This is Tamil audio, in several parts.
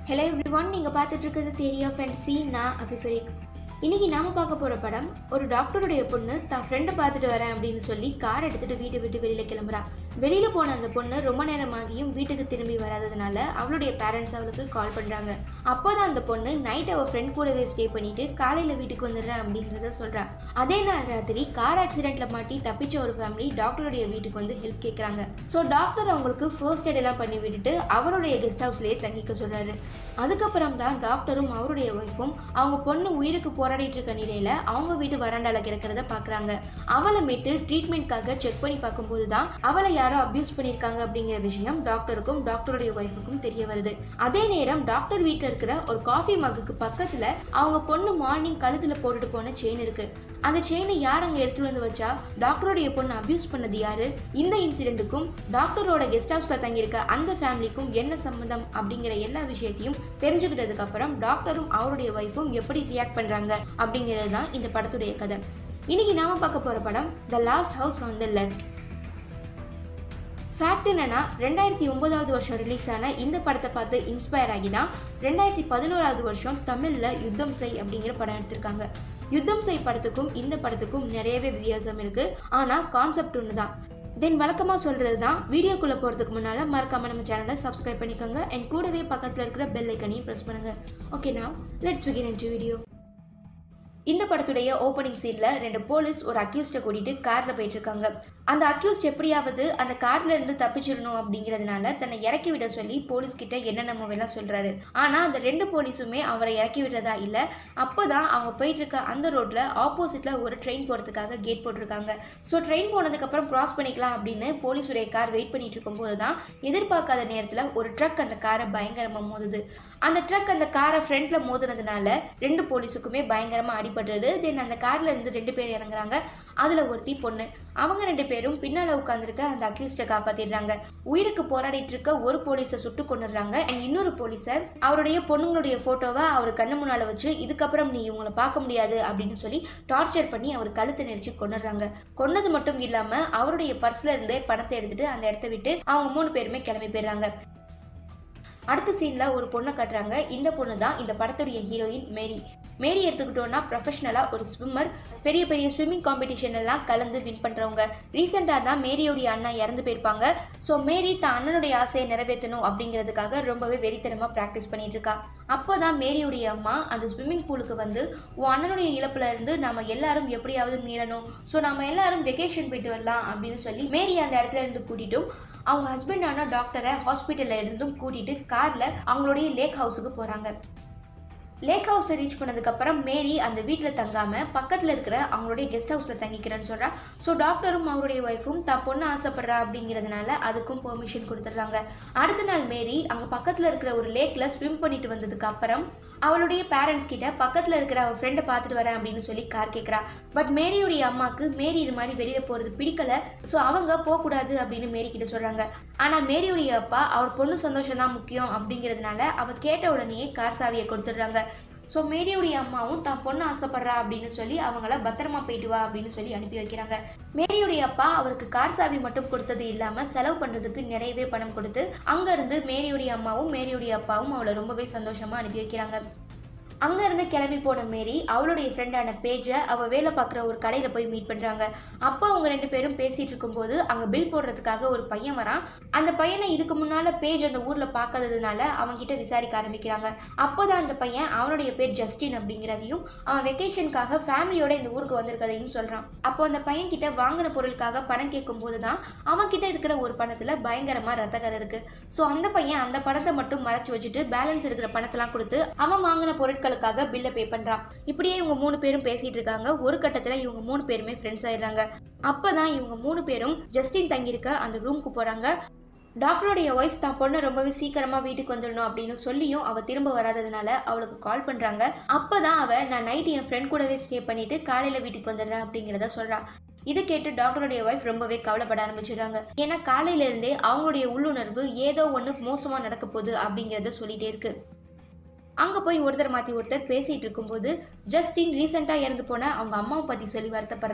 ஹலோ எவ்ரி ஒன் நீங்கள் பார்த்துட்டு இருக்கிறது தேரி ஆஃப் ஃபேண்டசி நான் அபிஃபரிக் இன்னைக்கு நாம பார்க்க போகிற படம் ஒரு டாக்டருடைய பொண்ணு தான் ஃப்ரெண்டை பார்த்துட்டு வரேன் அப்படின்னு சொல்லி கார் எடுத்துட்டு வீட்டை விட்டு வெளியில் கிளம்புறா வெளியில் போன அந்த பொண்ணு ரொம்ப நேரமாகியும் வீட்டுக்கு திரும்பி வராததுனால அவளுடைய பேரண்ட்ஸ் அவளுக்கு கால் பண்ணுறாங்க அப்போ தான் அந்த பொண்ணு நைட் அவள் ஃப்ரெண்ட் கூடவே ஸ்டே பண்ணிட்டு காலையில் வீட்டுக்கு வந்துடுறேன் அப்படிங்கிறத சொல்கிறா அதே நாள் ராத்திரி கார் ஆக்சிடெண்ட்டில் மாட்டி தப்பிச்ச ஒரு ஃபேமிலி டாக்டருடைய வீட்டுக்கு வந்து ஹெல்ப் கேட்குறாங்க ஸோ டாக்டர் அவங்களுக்கு ஃபர்ஸ்ட் எய்ட் எல்லாம் பண்ணி விட்டுட்டு அவருடைய கெஸ்ட் ஹவுஸ்லேயே தங்கிக்க சொல்கிறாரு அதுக்கப்புறம் தான் டாக்டரும் அவருடைய ஒய்ஃபும் அவங்க பொண்ணு உயிருக்கு போராடிட்டு இருக்க நிலையில அவங்க வீட்டு வராண்டால கிடக்கிறத பார்க்குறாங்க அவளை மீட்டு ட்ரீட்மெண்ட்காக செக் பண்ணி பார்க்கும்போது தான் அவளை யாரோ அப்யூஸ் பண்ணியிருக்காங்க அப்படிங்கிற விஷயம் டாக்டருக்கும் டாக்டருடைய ஒய்ஃபுக்கும் தெரிய வருது அதே நேரம் டாக்டர் வீட்டில் இருக்கிற ஒரு காஃபி மகுக்கு பக்கத்தில் அவங்க பொண்ணு மார்னிங் கழுத்தில் போட்டுட்டு போன செயின் இருக்கு அந்த செயினை யார் அங்கே எடுத்துட்டு வந்து வச்சா டாக்டருடைய பொண்ணு அபியூஸ் பண்ணது யாரு இந்த இன்சிடென்ட்டுக்கும் டாக்டரோட கெஸ்ட் ஹவுஸ்ல தங்கியிருக்க அந்த ஃபேமிலிக்கும் என்ன சம்மந்தம் அப்படிங்கிற எல்லா விஷயத்தையும் தெரிஞ்சுக்கிட்டதுக்கு அப்புறம் டாக்டரும் அவருடைய ஒய்ஃபும் எப்படி ரியாக்ட் பண்றாங்க அப்படிங்கிறது தான் இந்த படத்துடைய கதை இன்னைக்கு நாம பார்க்க போற படம் the last house on the left fact என்னன்னா ரெண்டாயிரத்தி ஒன்பதாவது வருஷம் ரிலீஸ் ஆன இந்த படத்தை பார்த்து இன்ஸ்பயர் ஆகி தான் ரெண்டாயிரத்தி பதினோராவது வருஷம் தமிழில் யுத்தம் செய் அப்படிங்கிற படம் எடுத்திருக்காங்க யுத்தம் செய் படத்துக்கும் இந்த படத்துக்கும் நிறையவே வித்தியாசம் இருக்கு ஆனால் கான்செப்ட் ஒன்று தான் தென் வழக்கமாக சொல்கிறது தான் வீடியோக்குள்ளே போகிறதுக்கு முன்னால் மறக்காமல் நம்ம சேனலை சப்ஸ்கிரைப் பண்ணிக்கோங்க அண்ட் கூடவே பக்கத்தில் இருக்கிற பெல் ஐக்கனையும் ப்ரெஸ் பண்ணுங்கள் ஓகே நான் லெட்ஸ் பிகின் இன்டு வீடியோ இந்த படத்துடைய ஓப்பனிங் சீனில் ரெண்டு போலீஸ் ஒரு அக்யூஸ்டை கூட்டிட்டு காரில் போயிட்டு இருக்காங்க அந்த அக்யூஸ்ட் எப்படியாவது அந்த கார்ல இருந்து தப்பிச்சிடணும் அப்படிங்கிறதுனால தன்னை இறக்கி விட சொல்லி போலீஸ் கிட்ட என்னென்னமோ எல்லாம் சொல்றாரு ஆனா அந்த ரெண்டு போலீஸுமே அவரை இறக்கி விடுறதா இல்ல அப்போதான் அவங்க போயிட்டு இருக்க அந்த ரோட்ல ஆப்போசிட்ல ஒரு ட்ரெயின் போறதுக்காக கேட் போட்டிருக்காங்க ஸோ ட்ரெயின் போனதுக்கு அப்புறம் கிராஸ் பண்ணிக்கலாம் அப்படின்னு போலீஸுடைய கார் வெயிட் பண்ணிட்டு இருக்கும்போது தான் எதிர்பார்க்காத நேரத்தில் ஒரு ட்ரக் அந்த காரை பயங்கரமா மோதுது அந்த ட்ரக் அந்த காரை ஃப்ரண்ட்ல மோதுனதுனால ரெண்டு போலீஸுக்குமே பயங்கரமா அடிபடுறது தென் அந்த கார்ல இருந்து ரெண்டு பேர் இறங்குறாங்க அதுல ஒருத்தி பொண்ணு அவங்க ரெண்டு பேரும் பின்னால உட்காந்துருக்க அந்த அக்யூஸ்டை காப்பாத்திடுறாங்க உயிருக்கு போராடிட்டு இருக்க ஒரு போலீஸை சுட்டு கொண்டுடுறாங்க அண்ட் இன்னொரு போலீஸர் அவருடைய பொண்ணுங்களுடைய போட்டோவை அவர் கண்ணு முன்னால வச்சு இதுக்கப்புறம் நீ இவங்களை பார்க்க முடியாது அப்படின்னு சொல்லி டார்ச்சர் பண்ணி அவர் கழுத்தை நெரிச்சு கொண்டுடுறாங்க கொன்னது மட்டும் இல்லாம அவருடைய பர்ஸ்ல இருந்தே பணத்தை எடுத்துட்டு அந்த இடத்த விட்டு அவங்க மூணு பேருமே கிளம்பி போயிடுறாங்க அடுத்த சீனில் ஒரு பொண்ணை காட்டுறாங்க இந்த பொண்ணு தான் இந்த படத்துடைய ஹீரோயின் மேரி மேரி எடுத்துக்கிட்டோன்னா ப்ரொஃபஷனலாக ஒரு ஸ்விம்மர் பெரிய பெரிய ஸ்விம்மிங் காம்படிஷன் எல்லாம் கலந்து வின் பண்ணுறவங்க ரீசெண்டாக தான் மேரியோடைய அண்ணா இறந்து போயிருப்பாங்க ஸோ மேரி தான் அண்ணனுடைய ஆசையை நிறைவேற்றணும் அப்படிங்கிறதுக்காக ரொம்பவே வெறித்தனமாக ப்ராக்டிஸ் பண்ணிட்டு இருக்கா அப்போ தான் மேரியுடைய அம்மா அந்த ஸ்விம்மிங் பூலுக்கு வந்து உன் அண்ணனுடைய இழப்புல இருந்து நம்ம எல்லாரும் எப்படியாவது மீறணும் ஸோ நம்ம எல்லாரும் வெக்கேஷன் போயிட்டு வரலாம் அப்படின்னு சொல்லி மேரி அந்த இடத்துல இருந்து கூட்டிட்டும் அவங்க ஹஸ்பண்டான டாக்டரை ஹாஸ்பிட்டலில் இருந்தும் கூட்டிட்டு காரில் அவங்களுடைய லேக் ஹவுஸுக்கு போகிறாங்க லேக் ஹவுஸை ரீச் பண்ணதுக்கப்புறம் மேரி அந்த வீட்டில் தங்காமல் பக்கத்தில் இருக்கிற அவங்களுடைய கெஸ்ட் ஹவுஸில் தங்கிக்கிறேன்னு சொல்கிறா ஸோ டாக்டரும் அவருடைய ஒய்ஃபும் தான் பொண்ணு ஆசைப்படுறா அப்படிங்கிறதுனால அதுக்கும் பெர்மிஷன் கொடுத்துட்றாங்க அடுத்த நாள் மேரி அங்கே பக்கத்தில் இருக்கிற ஒரு லேக்கில் ஸ்விம் பண்ணிட்டு வந்ததுக்கு அப்புறம் அவளுடைய பேரண்ட்ஸ் கிட்ட பக்கத்தில் இருக்கிற அவள் ஃப்ரெண்டை பார்த்துட்டு வரேன் அப்படின்னு சொல்லி கார் கேட்குறா பட் மேரியுடைய அம்மாவுக்கு மேரி இது மாதிரி வெளியில் போகிறது பிடிக்கல ஸோ அவங்க போகக்கூடாது அப்படின்னு மேரி கிட்ட சொல்கிறாங்க ஆனால் மேரியுடைய அப்பா அவர் பொண்ணு சந்தோஷம் தான் முக்கியம் அப்படிங்கிறதுனால அவள் கேட்ட உடனேயே கார் சாவியை கொடுத்துட்றாங்க ஸோ மேரியுடைய அம்மாவும் தான் பொண்ணு ஆசைப்படுறா அப்படின்னு சொல்லி அவங்கள பத்திரமா போயிட்டு வா அப்படின்னு சொல்லி அனுப்பி வைக்கிறாங்க மேரியுடைய அப்பா அவருக்கு கார் சாவி மட்டும் கொடுத்தது இல்லாமல் செலவு பண்ணுறதுக்கு நிறையவே பணம் கொடுத்து அங்கேருந்து மேரியுடைய அம்மாவும் மேரியுடைய அப்பாவும் அவளை ரொம்பவே சந்தோஷமாக அனுப்பி வைக்கிறாங்க அங்கேருந்து கிளம்பி போன மேரி அவளுடைய ஃப்ரெண்டான பேஜை அவள் வேலை பார்க்குற ஒரு கடையில் போய் மீட் பண்ணுறாங்க அப்போ அவங்க ரெண்டு பேரும் பேசிகிட்டு இருக்கும்போது அங்கே பில் போடுறதுக்காக ஒரு பையன் வரான் அந்த பையனை இதுக்கு முன்னால் பேஜ் அந்த ஊரில் பார்க்காததுனால அவன்கிட்ட விசாரிக்க ஆரம்பிக்கிறாங்க அப்போ தான் அந்த பையன் அவனுடைய பேர் ஜஸ்டின் அப்படிங்கிறதையும் அவன் வெக்கேஷனுக்காக ஃபேமிலியோட இந்த ஊருக்கு வந்திருக்கதையும் சொல்கிறான் அப்போ அந்த பையன் கிட்ட வாங்கின பொருளுக்காக பணம் கேட்கும்போது தான் அவன்கிட்ட இருக்கிற ஒரு பணத்தில் பயங்கரமாக ரத்தக்கரை இருக்குது ஸோ அந்த பையன் அந்த பணத்தை மட்டும் மறைச்சு வச்சுட்டு பேலன்ஸ் இருக்கிற பணத்தெல்லாம் கொடுத்து அவன் வாங்கின பொருட்களுக்காக பில்லை பே பண்ணுறான் இப்படியே இவங்க மூணு பேரும் பேசிட்டு இருக்காங்க ஒரு கட்டத்தில் இவங்க மூணு பேருமே ஃப்ரெண்ட்ஸ் ஆயிடுறாங்க அப்பதான் இவங்க மூணு பேரும் ஜஸ்டின் தங்கியிருக்க அந்த ரூமுக்கு போகிறாங்க டாக்டருடைய ஒய்ஃப் தான் பொண்ணை ரொம்பவே சீக்கிரமா வீட்டுக்கு வந்துடணும் அப்படின்னு சொல்லியும் அவ திரும்ப வராததுனால அவளுக்கு கால் பண்றாங்க அப்பதான் அவ நான் நைட் என் ஃப்ரெண்ட் கூடவே ஸ்டே பண்ணிட்டு காலையில வீட்டுக்கு வந்துடுறேன் அப்படிங்கிறத சொல்றா இதை கேட்டு டாக்டருடைய ஒய்ஃப் ரொம்பவே கவலைப்பட ஆரம்பிச்சிடுறாங்க ஏன்னா காலையில இருந்தே அவங்களுடைய உள்ளுணர்வு ஏதோ ஒன்று மோசமா நடக்க போகுது அப்படிங்கிறத சொல்லிட்டே இருக்கு அங்கே போய் ஒருத்தர் மாற்றி ஒருத்தர் பேசிகிட்டு இருக்கும்போது ஜஸ்டின் ரீசெண்டாக இறந்து போன அவங்க அம்மாவை பற்றி சொல்லி வருத்தப்படுறான்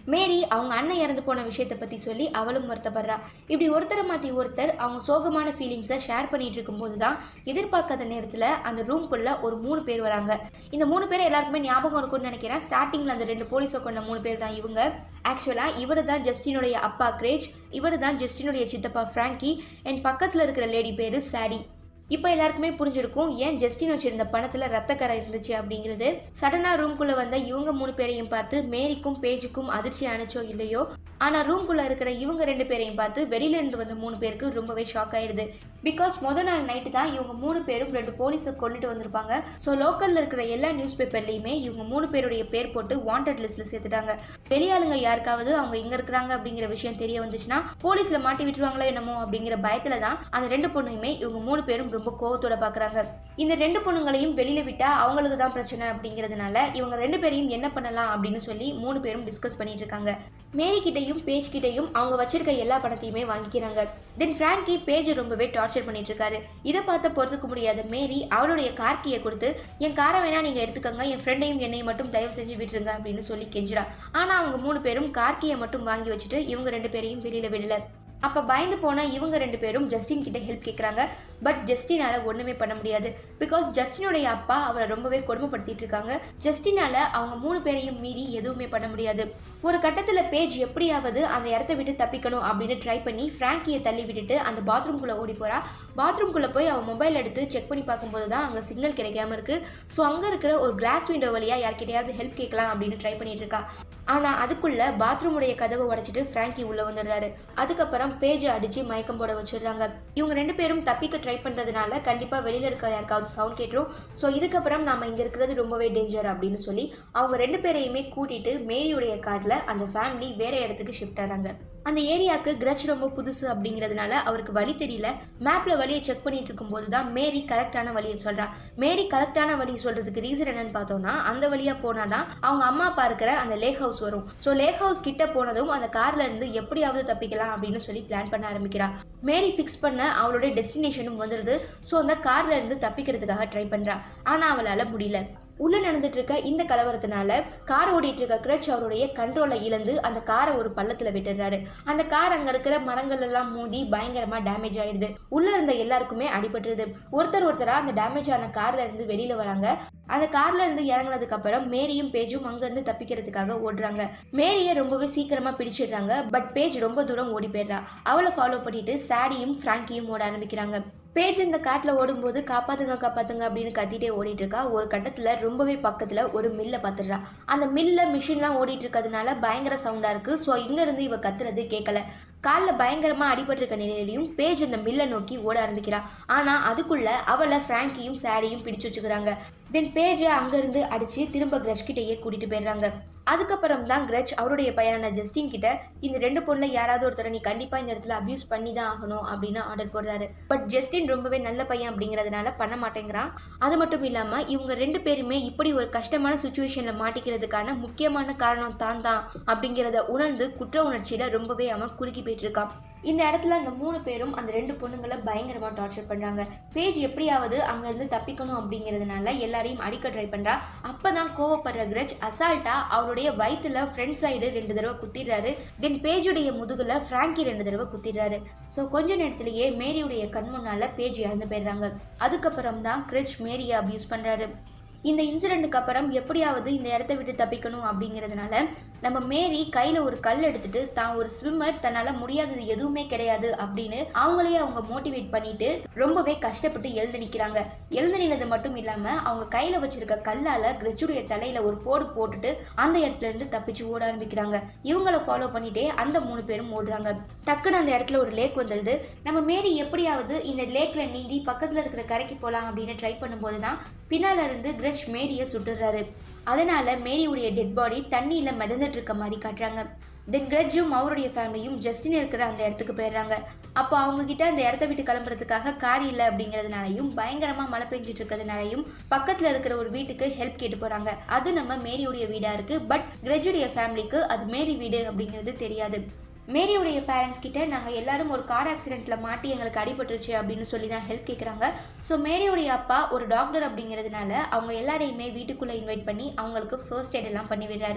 மேரி அவங்க அண்ணன் இறந்து போன விஷயத்தை பற்றி சொல்லி அவளும் வருத்தப்படுறா இப்படி ஒருத்தரை மாற்றி ஒருத்தர் அவங்க சோகமான ஃபீலிங்ஸை ஷேர் பண்ணிட்டு இருக்கும்போது தான் எதிர்பார்க்காத நேரத்தில் அந்த ரூம்குள்ளே ஒரு மூணு பேர் வராங்க இந்த மூணு பேர் எல்லாருக்குமே ஞாபகம் இருக்கும்னு நினைக்கிறேன் ஸ்டார்டிங்கில் அந்த ரெண்டு போலீஸை கொண்ட மூணு பேர் தான் இவங்க ஆக்சுவலாக இவர் தான் ஜஸ்டினுடைய அப்பா கிரேஜ் இவர் தான் ஜஸ்டினுடைய சித்தப்பா ஃப்ராங்கி அண்ட் பக்கத்தில் இருக்கிற லேடி பேர் சாடி இப்போ எல்லாருக்குமே புரிஞ்சிருக்கும் ஏன் ஜஸ்டின் வச்சிருந்த பணத்தில் ரத்தக்கரை இருந்துச்சு அப்படிங்கிறது சடனாக ரூம்குள்ளே வந்த இவங்க மூணு பேரையும் பார்த்து மேரிக்கும் பேஜுக்கும் அதிர்ச்சி அணைச்சோ இல்லையோ ஆனால் ரூம்குள்ளே இருக்கிற இவங்க ரெண்டு பேரையும் பார்த்து வெளியில இருந்து வந்த மூணு பேருக்கு ரொம்பவே ஷாக் ஆயிருது பிகாஸ் முத நாள் நைட்டு தான் இவங்க மூணு பேரும் ரெண்டு போலீஸை கொண்டுட்டு வந்திருப்பாங்க ஸோ லோக்கலில் இருக்கிற எல்லா நியூஸ் பேப்பர்லையுமே இவங்க மூணு பேருடைய பேர் போட்டு வாண்டட் லிஸ்ட்டில் சேர்த்துட்டாங்க வெளியாளுங்க யாருக்காவது அவங்க எங்கே இருக்கிறாங்க அப்படிங்கிற விஷயம் தெரிய வந்துச்சுன்னா போலீஸில் மாட்டி விட்டுருவாங்களோ என்னமோ அப்படிங்கிற பயத்தில் தான் அந்த ரெண்டு பொண்ணுமே இவங்க மூணு பேரும் ரொம்ப கோவத்தோட பார்க்குறாங்க இந்த ரெண்டு பொண்ணுங்களையும் வெளியில விட்டா அவங்களுக்கு தான் பிரச்சனை அப்படிங்கிறதுனால இவங்க ரெண்டு பேரையும் என்ன பண்ணலாம் அப்படின்னு சொல்லி மூணு பேரும் டிஸ்கஸ் பண்ணிட்டு இருக்காங்க மேரி கிட்டையும் பேஜ் கிட்டையும் அவங்க வச்சிருக்க எல்லா பணத்தையுமே வாங்கிக்கிறாங்க தென் ஃப்ராங்கி பேஜ் ரொம்பவே டார்ச்சர் பண்ணிட்டு இருக்காரு இதை பார்த்து பொறுத்துக்க முடியாத மேரி அவளுடைய கார் கீயை கொடுத்து என் காரை வேணா நீங்க எடுத்துக்கோங்க என் ஃப்ரெண்டையும் என்னையும் மட்டும் தயவு செஞ்சு விட்டுருங்க அப்படின்னு சொல்லி கெஞ்சிரா ஆனா அவங்க மூணு பேரும் கார் கீயை மட்டும் வாங்கி வச்சுட்டு இவங்க ரெண்டு பேரையும் வெளியில விடல அப்போ பயந்து போன இவங்க ரெண்டு பேரும் ஜஸ்டின் கிட்ட ஹெல்ப் கேட்குறாங்க பட் ஜஸ்டினால ஒன்றுமே பண்ண முடியாது பிகாஸ் ஜஸ்டினுடைய அப்பா அவரை ரொம்பவே கொடுமைப்படுத்திட்டு இருக்காங்க ஜஸ்டினால அவங்க மூணு பேரையும் மீறி எதுவுமே பண்ண முடியாது ஒரு கட்டத்தில் பேஜ் எப்படியாவது அந்த இடத்த விட்டு தப்பிக்கணும் அப்படின்னு ட்ரை பண்ணி ஃப்ராங்கியை தள்ளி விட்டுட்டு அந்த பாத்ரூம்குள்ளே ஓடி போறா பாத்ரூம்குள்ளே போய் அவன் மொபைல் எடுத்து செக் பண்ணி பார்க்கும்போது தான் அங்கே சிக்னல் கிடைக்காம இருக்கு ஸோ அங்கே இருக்கிற ஒரு கிளாஸ் விண்டோ வழியாக யார்கிட்டயாவது ஹெல்ப் கேட்கலாம் அப்படின்னு ட்ரை பண்ணிட்டு இருக்கா ஆனால் அதுக்குள்ள பாத்ரூமுடைய கதவை உடைச்சிட்டு ஃப்ராங்கி உள்ளே வந்துடுறாரு அதுக்கப்புறம் பேஜை அடித்து மயக்கம் போட வச்சிடுறாங்க இவங்க ரெண்டு பேரும் தப்பிக்க ட்ரை பண்ணுறதுனால கண்டிப்பாக வெளியில் இருக்க யாருக்காவது சவுண்ட் கேட்டுரும் ஸோ இதுக்கப்புறம் நம்ம இங்கே இருக்கிறது ரொம்பவே டேஞ்சர் அப்படின்னு சொல்லி அவங்க ரெண்டு பேரையுமே கூட்டிட்டு மேரியுடைய கார்டில் அந்த ஃபேமிலி வேற இடத்துக்கு ஷிஃப்ட் ஆகிறாங்க அந்த ஏரியாவுக்கு கிரச் ரொம்ப புதுசு அப்படிங்கிறதுனால அவருக்கு வழி தெரியல மேப்ல வழியை செக் பண்ணிட்டு இருக்கும்போது தான் மேரி கரெக்டான வழியை சொல்றா மேரி கரெக்டான வழி சொல்றதுக்கு ரீசன் என்னன்னு பார்த்தோம்னா அந்த வழியா போனாதான் அவங்க அம்மா அப்பா இருக்கிற அந்த லேக் ஹவுஸ் வரும் ஸோ லேக் ஹவுஸ் கிட்ட போனதும் அந்த கார்ல இருந்து எப்படியாவது தப்பிக்கலாம் அப்படின்னு சொல்லி பிளான் பண்ண ஆரம்பிக்கிறா மேரி ஃபிக்ஸ் பண்ண அவளோட டெஸ்டினேஷனும் வந்துடுது ஸோ அந்த கார்ல இருந்து தப்பிக்கிறதுக்காக ட்ரை பண்றா ஆனா அவளால முடியல உள்ள நடந்துட்டு இருக்க இந்த கலவரத்தினால கார் ஓடிட்டு இருக்க கிரச் அவருடைய கண்ட்ரோலை இழந்து அந்த காரை ஒரு பள்ளத்துல விட்டுறாரு அந்த கார் அங்க இருக்கிற மரங்கள் எல்லாம் மோதி பயங்கரமா டேமேஜ் ஆயிடுது உள்ள இருந்த எல்லாருக்குமே அடிபட்டுருது ஒருத்தர் ஒருத்தரா அந்த டேமேஜ் ஆன கார்ல இருந்து வெளியில வராங்க அந்த கார்ல இருந்து இறங்குனதுக்கு அப்புறம் மேரியும் பேஜும் அங்க இருந்து தப்பிக்கிறதுக்காக ஓடுறாங்க மேரியை ரொம்பவே சீக்கிரமா பிடிச்சிடுறாங்க பட் பேஜ் ரொம்ப தூரம் ஓடி போயிடுறா அவளை ஃபாலோ பண்ணிட்டு சாடியும் ஃப்ராங்கியும் ஓட ஆரம்பிக்கிறாங்க பேஜ் இந்த காட்டில் ஓடும்போது காப்பாத்துங்க காப்பாத்துங்க அப்படின்னு கத்திட்டே ஓடிட்டு இருக்கா ஒரு கட்டத்தில் ரொம்பவே பக்கத்தில் ஒரு மில்லை பார்த்துடுறா அந்த மில்ல மிஷின்லாம் ஓடிட்டு இருக்கிறதுனால பயங்கர சவுண்டாக இருக்குது ஸோ இங்கேருந்து இவ கத்துறது கேட்கல காலில் பயங்கரமாக அடிபட்டிருக்க நிலையிலையும் பேஜ் அந்த மில்லை நோக்கி ஓட ஆரம்பிக்கிறா ஆனால் அதுக்குள்ள அவளை ஃப்ராங்கியும் சாடியும் பிடிச்சு வச்சுக்கிறாங்க தென் பேஜை அங்கேருந்து அடித்து திரும்ப கிரஷ் கிட்டேயே கூட்டிகிட்டு போயிடுறாங்க அதுக்கப்புறம் தான் கிரச் அவருடைய பையனான ஜஸ்டின் கிட்ட இந்த ரெண்டு பொண்ணுல யாராவது ஒருத்தரை நீ கண்டிப்பா இந்த இடத்துல அபியூஸ் பண்ணி தான் ஆகணும் அப்படின்னு ஆர்டர் போடுறாரு பட் ஜஸ்டின் ரொம்பவே நல்ல பையன் அப்படிங்கறதுனால பண்ண மாட்டேங்கிறான் அது மட்டும் இல்லாம இவங்க ரெண்டு பேருமே இப்படி ஒரு கஷ்டமான சுச்சுவேஷன்ல மாட்டிக்கிறதுக்கான முக்கியமான காரணம் தான் தான் அப்படிங்கிறத உணர்ந்து குற்ற உணர்ச்சியில ரொம்பவே அவன் குறுக்கி போயிட்டு இருக்கான் இந்த இடத்துல அந்த மூணு பேரும் அந்த ரெண்டு பொண்ணுங்களை பயங்கரமா டார்ச்சர் பண்றாங்க பேஜ் எப்படியாவது அங்கிருந்து தப்பிக்கணும் அப்படிங்கிறதுனால எல்லாரையும் அடிக்க ட்ரை பண்றா அப்பதான் கோவப்படுற கிரச் அசால்ட்டா அவருடைய வயித்துல ஃப்ரண்ட் சைடு ரெண்டு தடவை குத்திடுறாரு தென் பேஜுடைய முதுகுல ஃப்ராங்கி ரெண்டு தடவை குத்திடுறாரு ஸோ கொஞ்ச நேரத்திலேயே மேரியுடைய கண் முன்னால பேஜ் இறந்து போயிடுறாங்க அதுக்கப்புறம் தான் கிரச் மேரியை அபியூஸ் பண்றாரு இந்த இன்சிடெண்ட்டுக்கு அப்புறம் எப்படியாவது இந்த இடத்த விட்டு தப்பிக்கணும் அப்படிங்கிறதுனால நம்ம மேரி கையில் ஒரு கல் எடுத்துட்டு தான் ஒரு ஸ்விம்மர் தன்னால் முடியாதது எதுவுமே கிடையாது அப்படின்னு அவங்களே அவங்க மோட்டிவேட் பண்ணிட்டு ரொம்பவே கஷ்டப்பட்டு எழுந்து நிற்கிறாங்க எழுந்து நின்னது மட்டும் இல்லாமல் அவங்க கையில் வச்சிருக்க கல்லால் கிரெச்சுடைய தலையில் ஒரு போடு போட்டுட்டு அந்த இடத்துல இருந்து தப்பிச்சு ஓட ஆரம்பிக்கிறாங்க இவங்கள ஃபாலோ பண்ணிட்டே அந்த மூணு பேரும் ஓடுறாங்க டக்குன்னு அந்த இடத்துல ஒரு லேக் வந்துடுது நம்ம மேரி எப்படியாவது இந்த லேக்ல நீந்தி பக்கத்தில் இருக்கிற கரைக்கு போகலாம் அப்படின்னு ட்ரை பண்ணும்போது தான் பின்னால இருந்து கிரச் மேரியை சுட்டுறாரு அதனால மேரியுடைய டெட் பாடி தண்ணியில் மிதந்துட்டு இருக்க மாதிரி காட்டுறாங்க தென் கிரஜும் அவருடைய ஃபேமிலியும் ஜஸ்டின் இருக்கிற அந்த இடத்துக்கு போயிடுறாங்க அப்போ அவங்க கிட்ட அந்த இடத்த விட்டு கிளம்புறதுக்காக கார் இல்லை அப்படிங்கிறதுனாலையும் பயங்கரமா மழை பெஞ்சிட்டு இருக்கிறதுனாலையும் பக்கத்துல இருக்கிற ஒரு வீட்டுக்கு ஹெல்ப் கேட்டு போறாங்க அது நம்ம மேரியுடைய வீடா இருக்கு பட் கிரஜுடைய ஃபேமிலிக்கு அது மேரி வீடு அப்படிங்கிறது தெரியாது மேரியுடைய பேரண்ட்ஸ் கிட்ட நாங்கள் எல்லாரும் ஒரு கார் ஆக்சிடெண்ட்டில் மாட்டி எங்களுக்கு அடிபட்டுருச்சு அப்படின்னு சொல்லி தான் ஹெல்ப் கேட்குறாங்க ஸோ மேரியுடைய அப்பா ஒரு டாக்டர் அப்படிங்கிறதுனால அவங்க எல்லாரையுமே வீட்டுக்குள்ளே இன்வைட் பண்ணி அவங்களுக்கு ஃபர்ஸ்ட் எய்ட் எல்லாம் பண்ணி விடுறாரு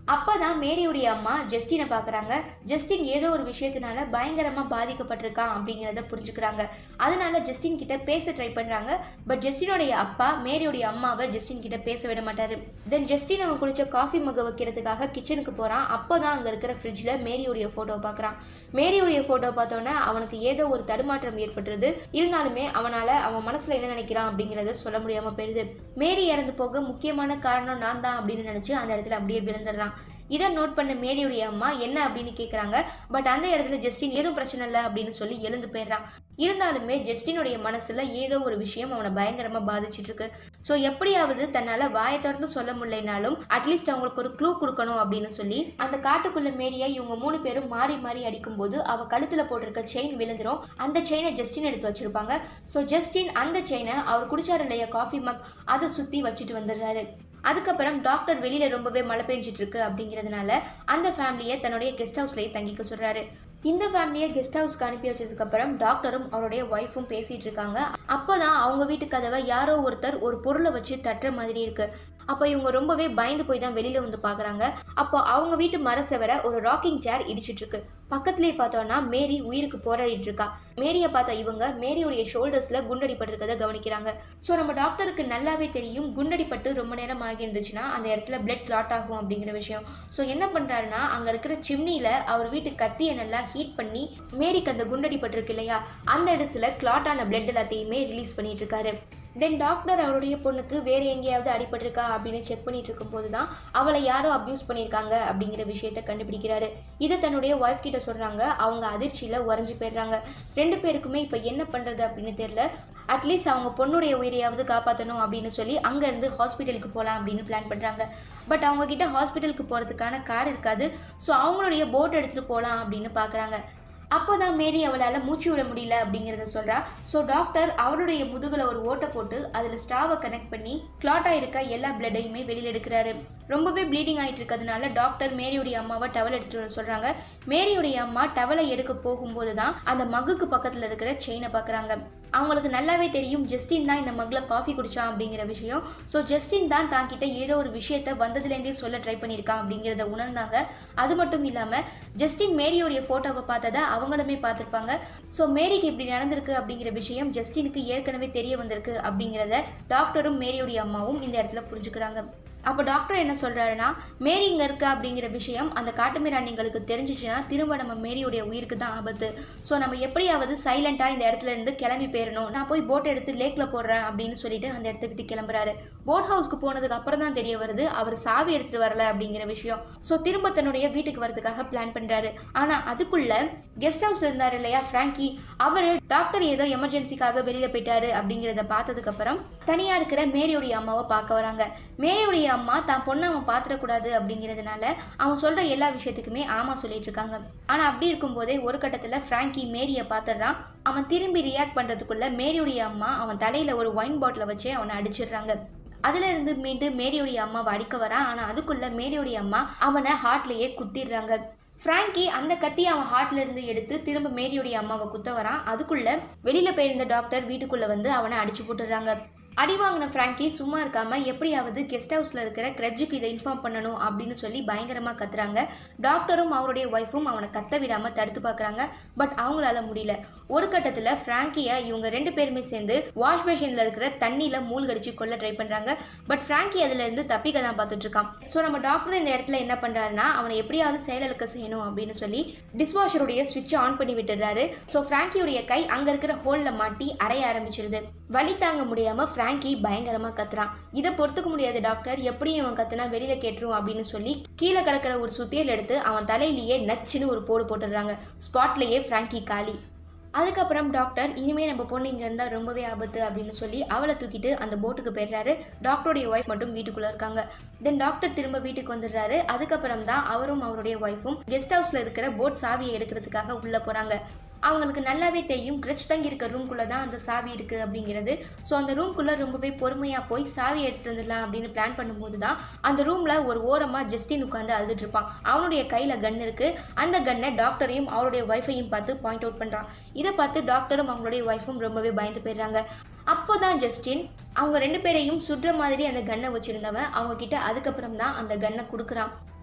அப்பதான் மேரியுடைய அம்மா ஜஸ்டினை பார்க்குறாங்க ஜஸ்டின் ஏதோ ஒரு விஷயத்தினால பயங்கரமாக பாதிக்கப்பட்டிருக்கான் அப்படிங்கிறத புரிஞ்சுக்கிறாங்க அதனால ஜஸ்டின் கிட்ட பேச ட்ரை பண்ணுறாங்க பட் ஜஸ்டினுடைய அப்பா மேரியுடைய அம்மாவை ஜஸ்டின் கிட்ட பேச விட மாட்டாரு தென் ஜஸ்டின் அவன் குளிச்ச காஃபி மக வைக்கிறதுக்காக கிச்சனுக்கு போகிறான் அப்போ தான் அங்கே இருக்கிற ஃப்ரிட்ஜில் மேரியுடைய ஃபோட்டோ பார்க்குறான் மேரியுடைய ஃபோட்டோ பார்த்தோன்னே அவனுக்கு ஏதோ ஒரு தடுமாற்றம் ஏற்பட்டுருது இருந்தாலுமே அவனால் அவன் மனசில் என்ன நினைக்கிறான் அப்படிங்கிறத சொல்ல முடியாமல் போயிடுது மேரி இறந்து போக முக்கியமான காரணம் நான் தான் அப்படின்னு நினச்சி அந்த இடத்துல அப்படியே விழுந்துடுறான் இதை நோட் பண்ண மேரியுடைய அம்மா என்ன அப்படின்னு கேட்குறாங்க பட் அந்த இடத்துல ஜஸ்டின் எதுவும் பிரச்சனை இல்லை அப்படின்னு சொல்லி எழுந்து போயிடுறான் இருந்தாலுமே ஜஸ்டினுடைய மனசில் ஏதோ ஒரு விஷயம் அவனை பயங்கரமாக பாதிச்சிட்டு இருக்கு ஸோ எப்படியாவது தன்னால் வாயை திறந்து சொல்ல முடியலனாலும் அட்லீஸ்ட் அவங்களுக்கு ஒரு க்ளூ கொடுக்கணும் அப்படின்னு சொல்லி அந்த காட்டுக்குள்ள மேரியை இவங்க மூணு பேரும் மாறி மாறி அடிக்கும்போது அவ கழுத்தில் போட்டிருக்க செயின் விழுந்துரும் அந்த செயினை ஜஸ்டின் எடுத்து வச்சிருப்பாங்க ஸோ ஜஸ்டின் அந்த செயினை அவர் குடிச்சாரு இல்லையா காஃபி மக் அதை சுற்றி வச்சுட்டு வந்துடுறாரு அதுக்கப்புறம் டாக்டர் வெளியில ரொம்பவே மழை பெஞ்சிட்டு இருக்கு அப்படிங்கிறதுனால அந்த ஃபேமிலியை தன்னுடைய கெஸ்ட் ஹவுஸ்லயே தங்கிக்க சொல்றாரு இந்த ஃபேமிலியை கெஸ்ட் ஹவுஸ்க்கு அனுப்பி வச்சதுக்கப்புறம் டாக்டரும் அவருடைய ஒய்ஃபும் பேசிட்டு இருக்காங்க அப்போதான் அவங்க வீட்டு கதவை யாரோ ஒருத்தர் ஒரு பொருளை வச்சு தட்டுற மாதிரி இருக்கு அப்போ இவங்க ரொம்பவே பயந்து போய் தான் வெளியில வந்து பார்க்குறாங்க அப்போ அவங்க வீட்டு மர செவரை ஒரு ராக்கிங் சேர் இடிச்சிட்டு இருக்கு பக்கத்துலேயே பார்த்தோன்னா மேரி உயிருக்கு போராடிட்டு இருக்கா மேரியை பார்த்த இவங்க மேரியுடைய ஷோல்டர்ஸில் குண்டடிப்பட்டிருக்கதை கவனிக்கிறாங்க ஸோ நம்ம டாக்டருக்கு நல்லாவே தெரியும் குண்டடிப்பட்டு ரொம்ப நேரம் ஆகி இருந்துச்சுன்னா அந்த இடத்துல பிளட் கிளாட் ஆகும் அப்படிங்கிற விஷயம் ஸோ என்ன பண்ணுறாருன்னா அங்கே இருக்கிற சிம்னியில் அவர் வீட்டு கத்தியை நல்லா ஹீட் பண்ணி மேரிக்கு அந்த குண்டடிப்பட்டிருக்கு இல்லையா அந்த இடத்துல கிளாட் ஆன பிளட் எல்லாத்தையுமே ரிலீஸ் பண்ணிட்டு இருக்காரு தென் டாக்டர் அவருடைய பொண்ணுக்கு வேற எங்கேயாவது அடிபட்டிருக்கா அப்படின்னு செக் பண்ணிட்டு இருக்கும்போது தான் அவளை யாரோ அப்யூஸ் பண்ணியிருக்காங்க அப்படிங்கிற விஷயத்த கண்டுபிடிக்கிறாரு இதை தன்னுடைய ஒய்ஃப் கிட்ட சொல்றாங்க அவங்க அதிர்ச்சியில உறைஞ்சு போயிடுறாங்க ரெண்டு பேருக்குமே இப்போ என்ன பண்றது அப்படின்னு தெரியல அட்லீஸ்ட் அவங்க பொண்ணுடைய உயிரையாவது காப்பாற்றணும் அப்படின்னு சொல்லி அங்கேருந்து ஹாஸ்பிட்டலுக்கு போகலாம் அப்படின்னு பிளான் பண்ணுறாங்க பட் அவங்க கிட்ட ஹாஸ்பிட்டலுக்கு போகிறதுக்கான கார் இருக்காது ஸோ அவங்களுடைய போட் எடுத்துகிட்டு போகலாம் அப்படின்னு பார்க்குறாங்க அப்போ தான் மேரி அவளால் மூச்சு விட முடியல அப்படிங்கிறத சொல்கிறா ஸோ டாக்டர் அவருடைய முதுகில் ஒரு ஓட்டை போட்டு அதில் ஸ்டாவை கனெக்ட் பண்ணி கிளாட் ஆயிருக்க எல்லா பிளட்டையுமே வெளியில் எடுக்கிறாரு ரொம்பவே ப்ளீடிங் ஆகிட்டு இருக்கிறதுனால டாக்டர் மேரியுடைய அம்மாவை டவல் எடுத்துட்டு வர சொல்கிறாங்க மேரியுடைய அம்மா டவலை எடுக்க போகும்போது தான் அந்த மகுக்கு பக்கத்தில் இருக்கிற செயினை பார்க்குறாங்க அவங்களுக்கு நல்லாவே தெரியும் ஜஸ்டின் தான் இந்த மகில் காஃபி குடிச்சான் அப்படிங்கிற விஷயம் ஸோ ஜஸ்டின் தான் தாங்கிட்ட ஏதோ ஒரு விஷயத்த வந்ததுலேருந்தே சொல்ல ட்ரை பண்ணியிருக்கான் அப்படிங்கிறத உணர்ந்தாங்க அது மட்டும் இல்லாமல் ஜஸ்டின் மேரியோடைய ஃபோட்டோவை பார்த்ததை அவங்களுமே பார்த்துருப்பாங்க ஸோ மேரிக்கு இப்படி நடந்திருக்கு அப்படிங்கிற விஷயம் ஜஸ்டினுக்கு ஏற்கனவே தெரிய வந்திருக்கு அப்படிங்கிறத டாக்டரும் மேரியோடைய அம்மாவும் இந்த இடத்துல புரிஞ்சுக்கிறாங்க அப்போ டாக்டர் என்ன சொல்கிறாருன்னா மேரி இங்கே இருக்கா அப்படிங்கிற விஷயம் அந்த காட்டுமிராண்டிங்களுக்கு தெரிஞ்சிச்சுன்னா திரும்ப நம்ம மேரியுடைய உயிருக்கு தான் ஆபத்து ஸோ நம்ம எப்படியாவது சைலண்ட்டாக இந்த இடத்துல இருந்து கிளம்பி போயிடணும் நான் போய் போட் எடுத்து லேக்கில் போடுறேன் அப்படின்னு சொல்லிட்டு அந்த இடத்த விட்டு கிளம்புறாரு போட் ஹவுஸ்க்கு போனதுக்கு அப்புறம் தான் தெரிய வருது அவர் சாவி எடுத்துகிட்டு வரல அப்படிங்கிற விஷயம் ஸோ திரும்ப தன்னுடைய வீட்டுக்கு வரதுக்காக பிளான் பண்ணுறாரு ஆனால் அதுக்குள்ள கெஸ்ட் ஹவுஸ்ல இருந்தார் இல்லையா ஃப்ராங்கி அவர் டாக்டர் ஏதோ எமர்ஜென்சிக்காக வெளியில் போயிட்டாரு அப்படிங்கிறத பார்த்ததுக்கப்புறம் தனியாக இருக்கிற மேரியுடைய அம்மாவை பார்க்க வராங்க மேரியுடைய அம்மா தான் பொண்ணை அவன் பார்த்துடக்கூடாது அப்படிங்கிறதுனால அவன் சொல்கிற எல்லா விஷயத்துக்குமே ஆமாம் சொல்லிட்டு இருக்காங்க ஆனால் அப்படி இருக்கும்போதே ஒரு கட்டத்தில் ஃப்ராங்கி மேரியை பார்த்துடுறான் அவன் திரும்பி ரியாக்ட் பண்ணுறதுக்குள்ள மேரியுடைய அம்மா அவன் தலையில் ஒரு ஒயின் பாட்டிலை வச்சு அவனை அடிச்சிடுறாங்க அதுல இருந்து மீண்டும் மேரியுடைய அம்மாவை அடிக்க வரான் ஆனால் அதுக்குள்ள மேரியுடைய அம்மா அவனை ஹார்ட்லேயே குத்திடுறாங்க ஃப்ராங்கி அந்த கத்தியை அவன் ஹார்ட்ல இருந்து எடுத்து திரும்ப மேரியுடைய அம்மாவை குத்த வரான் அதுக்குள்ள வெளியில போயிருந்த டாக்டர் வீட்டுக்குள்ள வந்து அவனை அடிச்சு போட்டுடுறாங்க அடி வாங்கின ஃப்ராங்கி சும்மா இருக்காம எப்படியாவது கெஸ்ட் ஹவுஸ்ல இருக்கிற கிரெட்ஜுக்கு இதை இன்ஃபார்ம் பண்ணணும் அப்படின்னு சொல்லி பயங்கரமா கத்துறாங்க டாக்டரும் அவருடைய ஒய்ஃபும் அவனை கத்த விடாம தடுத்து பார்க்கறாங்க பட் அவங்களால முடியல ஒரு கட்டத்துல ஃப்ராங்கியை இவங்க ரெண்டு பேருமே சேர்ந்து வாஷ் பேஷன்ல இருக்கிற தண்ணியில மூழ்கடிச்சு கொல்ல ட்ரை பண்றாங்க பட் ஃப்ராங்கி அதுல இருந்து தப்பிக்க தான் பார்த்துட்டு இருக்கான் ஸோ நம்ம டாக்டர் இந்த இடத்துல என்ன பண்றாருன்னா அவனை எப்படியாவது செயலிழக்க செய்யணும் அப்படின்னு சொல்லி டிஷ்வாஷருடைய சுவிட்சை ஆன் பண்ணி விட்டுறாரு ஸோ ஃப்ராங்கியுடைய கை அங்க இருக்கிற ஹோல்ல மாட்டி அறைய ஆரம்பிச்சிருது வலி தாங்க முடியாம ஃப்ராங்கி பயங்கரமா கத்துறான் இதை பொறுத்துக்க முடியாது டாக்டர் எப்படி இவன் கத்துனா வெளியில கேட்டுரும் அப்படின்னு சொல்லி கீழே கிடக்கிற ஒரு சுத்தியல் எடுத்து அவன் தலையிலேயே நச்சுன்னு ஒரு போடு போட்டுடுறாங்க ஸ்பாட்லயே ஃப்ராங்கி காலி அதுக்கப்புறம் டாக்டர் இனிமே நம்ம பொண்ணு இங்கே இருந்தால் ரொம்பவே ஆபத்து அப்படின்னு சொல்லி அவளை தூக்கிட்டு அந்த போட்டுக்கு போயிடுறாரு டாக்டருடைய ஒய்ஃப் மட்டும் வீட்டுக்குள்ளே இருக்காங்க தென் டாக்டர் திரும்ப வீட்டுக்கு வந்துடுறாரு அதுக்கப்புறம் தான் அவரும் அவருடைய ஒய்ஃபும் கெஸ்ட் ஹவுஸில் இருக்கிற போட் சாவியை எடுக்கிறதுக்காக உள்ளே போகிறாங்க அவங்களுக்கு நல்லாவே தெரியும் கிரச் தங்கி இருக்க ரூம்குள்ளே தான் அந்த சாவி இருக்குது அப்படிங்கிறது ஸோ அந்த ரூம்குள்ளே ரொம்பவே பொறுமையாக போய் சாவி எடுத்துகிட்டு வந்துடலாம் அப்படின்னு பிளான் பண்ணும்போது தான் அந்த ரூமில் ஒரு ஓரமாக ஜஸ்டின் உட்காந்து அழுதுட்டு இருப்பான் அவனுடைய கையில் கன் இருக்குது அந்த கன்னை டாக்டரையும் அவருடைய ஒய்ஃபையும் பார்த்து பாயிண்ட் அவுட் பண்ணுறான் இதை பார்த்து டாக்டரும் அவங்களுடைய ஒய்ஃபும் ரொம்பவே பயந்து போயிடுறாங்க அப்போ தான் ஜஸ்டின் அவங்க ரெண்டு பேரையும் சுடுற மாதிரி அந்த கன்னை வச்சுருந்தவன் அவங்க கிட்ட அதுக்கப்புறம் தான் அந்த கன்னை கொடுக்குறான்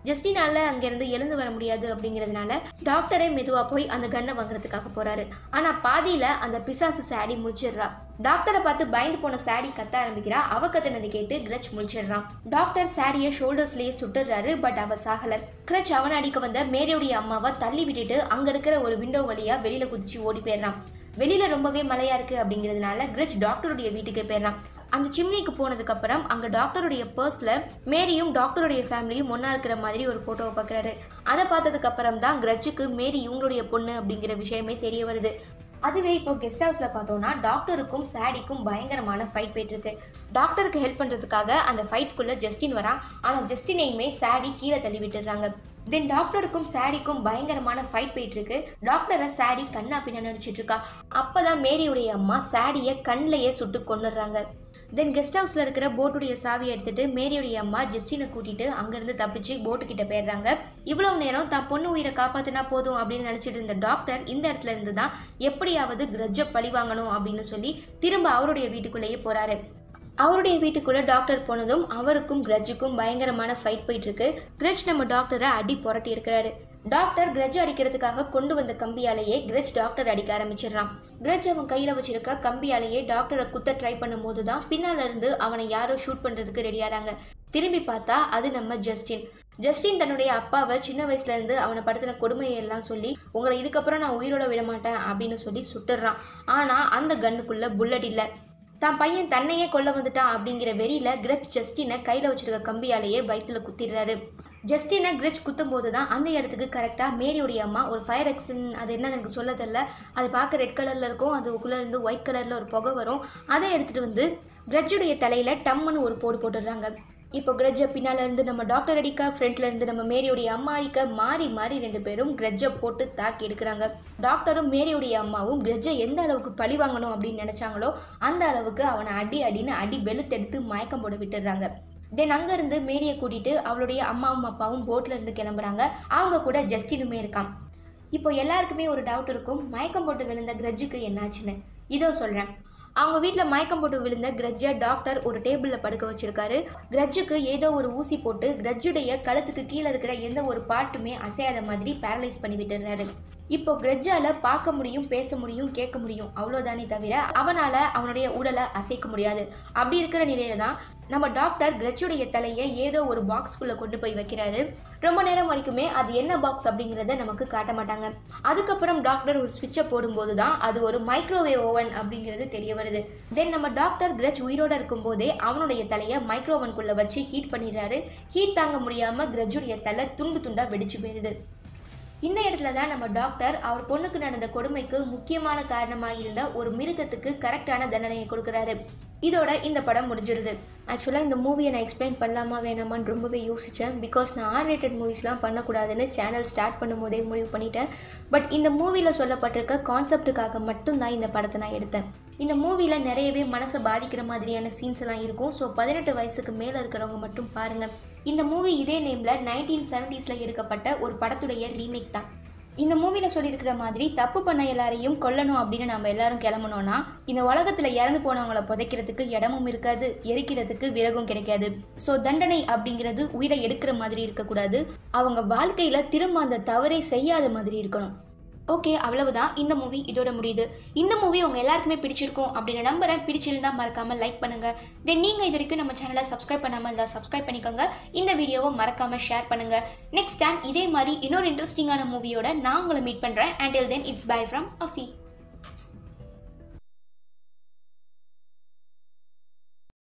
ஜஸ்டினால அங்கேருந்து எழுந்து வர முடியாது அப்படிங்கிறதுனால டாக்டரே மெதுவாக போய் அந்த கன்னை வாங்குறதுக்காக போகிறாரு ஆனால் பாதியில் அந்த பிசாசு சாடி முடிச்சிடுறா டாக்டரை பார்த்து பயந்து போன சாடி கத்த ஆரம்பிக்கிறா அவ கத்தினதை கேட்டு கிரச் முழிச்சிடுறான் டாக்டர் சாடியை ஷோல்டர்ஸ்லயே சுட்டுறாரு பட் அவ சாகல கிரச் அவனை அடிக்க வந்த மேரியுடைய அம்மாவை தள்ளி விட்டுட்டு அங்க இருக்கிற ஒரு விண்டோ வழியா வெளியில குதிச்சு ஓடி போயிடுறான் வெளியில ரொம்பவே மழையா இருக்கு அப்படிங்கிறதுனால கிரச் டாக்டருடைய வீட்டுக்கு போயிடுறான் அந்த சிம்னிக்கு போனதுக்கு அப்புறம் அங்க டாக்டருடைய பர்ஸ்ல மேரியும் டாக்டருடைய ஃபேமிலியும் ஒண்ணா இருக்கிற மாதிரி ஒரு போட்டோவை பார்க்கறாரு அதை பார்த்ததுக்கு அப்புறம் தான் கிரச்சுக்கு மேரி இவங்களுடைய பொண்ணு அப்படிங்கிற விஷயமே தெரிய வருது அதுவே இப்போ கெஸ்ட் ஹவுஸில் பார்த்தோம்னா டாக்டருக்கும் சாடிக்கும் பயங்கரமான ஃபைட் போயிட்டு இருக்கு டாக்டருக்கு ஹெல்ப் பண்ணுறதுக்காக அந்த ஃபைட்குள்ளே ஜஸ்டின் வரான் ஆனால் ஜஸ்டினையுமே சாடி கீழே தள்ளி விட்டுடுறாங்க தென் டாக்டருக்கும் சாடிக்கும் பயங்கரமான ஃபைட் போயிட்டு இருக்கு டாக்டரை சாடி கண்ணா பின்ன நடிச்சிட்டு இருக்கா அப்பதான் மேரியுடைய அம்மா சாடியை கண்ணிலேயே சுட்டு கொண்டுடுறாங்க தென் கெஸ்ட் ஹவுஸில் இருக்கிற போட்டுடைய சாவியை எடுத்துட்டு மேரியுடைய அம்மா ஜெஸ்டினை கூட்டிட்டு அங்கேருந்து தப்பிச்சு போட்டு கிட்ட போயிடுறாங்க இவ்வளவு நேரம் தான் பொண்ணு உயிரை காப்பாத்தினா போதும் அப்படின்னு நினச்சிட்டு இருந்த டாக்டர் இந்த இடத்துல இருந்து தான் எப்படியாவது கிரஜ்ஜை பழி வாங்கணும் அப்படின்னு சொல்லி திரும்ப அவருடைய வீட்டுக்குள்ளேயே போறாரு அவருடைய வீட்டுக்குள்ள டாக்டர் போனதும் அவருக்கும் கிரஜுக்கும் பயங்கரமான ஃபைட் போயிட்டு இருக்கு கிரஜ் நம்ம டாக்டரை அடி புரட்டி இருக்கிறாரு டாக்டர் கிரஜ் அடிக்கிறதுக்காக கொண்டு வந்த கம்பியாலேயே கிரஜ் டாக்டர் அடிக்க ஆரம்பிச்சிடுறான் கிரஜ் அவன் கையில வச்சிருக்க கம்பியாலேயே டாக்டரை குத்த ட்ரை பண்ணும்போது தான் பின்னால இருந்து அவனை யாரோ ஷூட் பண்றதுக்கு ரெடியாறாங்க திரும்பி பார்த்தா அது நம்ம ஜஸ்டின் ஜஸ்டின் தன்னுடைய அப்பாவை சின்ன வயசுல இருந்து அவனை படுத்தின கொடுமையை எல்லாம் சொல்லி உங்களை இதுக்கப்புறம் நான் உயிரோட விட மாட்டேன் அப்படின்னு சொல்லி சுட்டுறான் ஆனா அந்த கன்னுக்குள்ள புல்லட் இல்லை தான் பையன் தன்னையே கொல்ல வந்துட்டான் அப்படிங்கிற வெறியில கிரச் ஜஸ்டினை கையில வச்சிருக்க கம்பியாலேயே வயிற்றுல குத்திடுறாரு ஜஸ்டினை கிரச் குத்தும் போது தான் அந்த இடத்துக்கு கரெக்டாக மேரியோடைய அம்மா ஒரு ஃபயர் எக்ஸன் அது என்ன எனக்கு சொல்ல தெரியல அது பார்க்க ரெட் கலரில் இருக்கும் அதுக்குள்ளே இருந்து ஒயிட் கலரில் ஒரு புகை வரும் அதை எடுத்துகிட்டு வந்து கிரஜுடைய தலையில் டம்முன்னு ஒரு போடு போட்டுடுறாங்க இப்போ கிரஜ்ஜை பின்னால் இருந்து நம்ம டாக்டர் அடிக்க ஃப்ரண்ட்ல இருந்து நம்ம மேரியோடைய அம்மா அடிக்க மாறி மாறி ரெண்டு பேரும் கிரஜ்ஜை போட்டு தாக்கி எடுக்கிறாங்க டாக்டரும் மேரியோடைய அம்மாவும் கிரஜ்ஜை எந்த அளவுக்கு பழி வாங்கணும் அப்படின்னு நினைச்சாங்களோ அந்த அளவுக்கு அவனை அடி அடின்னு அடி வெளுத்தெடுத்து மயக்கம் போட விட்டுடுறாங்க தென் அங்கேருந்து மேரியை கூட்டிட்டு அவளுடைய அம்மாவும் அப்பாவும் போட்ல இருந்து கிளம்புறாங்க அவங்க கூட ஜஸ்டினுமே இருக்கான் இப்போ எல்லாருக்குமே ஒரு டவுட் இருக்கும் மயக்கம் போட்டு விழுந்த கிரஜுக்கு என்னாச்சுன்னு இதோ சொல்கிறேன் அவங்க வீட்டில் மயக்கம் போட்டு விழுந்த கிரஜ்ஜை டாக்டர் ஒரு டேபிளில் படுக்க வச்சிருக்காரு கிரஜ்ஜுக்கு ஏதோ ஒரு ஊசி போட்டு கிரஜ்ஜுடைய கழுத்துக்கு கீழே இருக்கிற எந்த ஒரு பாட்டுமே அசையாத மாதிரி பேரலைஸ் பண்ணி விட்டுறாரு இப்போ கிரஜ்ஜால பார்க்க முடியும் பேச முடியும் கேட்க முடியும் அவ்வளோதானே தவிர அவனால அவனுடைய உடலை அசைக்க முடியாது அப்படி இருக்கிற நிலையில தான் நம்ம டாக்டர் கிரஜுடைய தலையை ஏதோ ஒரு பாக்ஸ்குள்ளே கொண்டு போய் வைக்கிறாரு ரொம்ப நேரம் வரைக்குமே அது என்ன பாக்ஸ் அப்படிங்கிறத நமக்கு காட்ட மாட்டாங்க அதுக்கப்புறம் டாக்டர் ஒரு ஸ்விட்சை போடும்போது தான் அது ஒரு மைக்ரோவேவ் ஓவன் அப்படிங்கிறது தெரிய வருது தென் நம்ம டாக்டர் கிரஜ் உயிரோட இருக்கும்போதே அவனுடைய தலையை மைக்ரோவனுக்குள்ளே வச்சு ஹீட் பண்ணிடுறாரு ஹீட் தாங்க முடியாமல் கிரஜுடைய தலை துண்டு துண்டாக வெடிச்சு போயிடுது இந்த இடத்துல தான் நம்ம டாக்டர் அவர் பொண்ணுக்கு நடந்த கொடுமைக்கு முக்கியமான காரணமாக இருந்த ஒரு மிருகத்துக்கு கரெக்டான தண்டனையை கொடுக்குறாரு இதோட இந்த படம் முடிஞ்சிருது ஆக்சுவலாக இந்த மூவியை நான் எக்ஸ்பிளைன் பண்ணலாமா வேணாமான்னு ரொம்பவே யோசித்தேன் பிகாஸ் நான் ஆர் ரேட்டட் மூவிஸ்லாம் பண்ணக்கூடாதுன்னு சேனல் ஸ்டார்ட் பண்ணும்போதே முடிவு பண்ணிட்டேன் பட் இந்த மூவியில் சொல்லப்பட்டிருக்க கான்செப்டுக்காக மட்டும்தான் இந்த படத்தை நான் எடுத்தேன் இந்த மூவியில் நிறையவே மனசை பாதிக்கிற மாதிரியான சீன்ஸ் எல்லாம் இருக்கும் ஸோ பதினெட்டு வயசுக்கு மேலே இருக்கிறவங்க மட்டும் பாருங்கள் இந்த மூவி இதே நேமில் நைன்டீன் செவன்ட்டீஸில் எடுக்கப்பட்ட ஒரு படத்துடைய ரீமேக் தான் இந்த மூவியில் சொல்லியிருக்கிற மாதிரி தப்பு பண்ண எல்லாரையும் கொல்லணும் அப்படின்னு நம்ம எல்லாரும் கிளம்பணும்னா இந்த உலகத்தில் இறந்து போனவங்கள புதைக்கிறதுக்கு இடமும் இருக்காது எரிக்கிறதுக்கு விறகும் கிடைக்காது ஸோ தண்டனை அப்படிங்கிறது உயிரை எடுக்கிற மாதிரி இருக்கக்கூடாது அவங்க வாழ்க்கையில் திரும்ப அந்த தவறை செய்யாத மாதிரி இருக்கணும் ஓகே அவ்வளவுதான் இந்த மூவி இதோட முடியுது இந்த மூவி உங்க எல்லாருக்குமே பிடிச்சிருக்கும் அப்படின்னு நம்புறேன் பிடிச்சிருந்தா மறக்காம லைக் பண்ணுங்க தென் நீங்க இது வரைக்கும் நம்ம சேனலை சப்ஸ்கிரைப் பண்ணாம இருந்தா சப்ஸ்கிரைப் பண்ணிக்கோங்க இந்த வீடியோவை மறக்காம ஷேர் பண்ணுங்க நெக்ஸ்ட் டைம் இதே மாதிரி இன்னொரு இன்ட்ரெஸ்டிங்கான மூவியோட நான் உங்களை மீட் பண்றேன் until then it's bye from அஃபி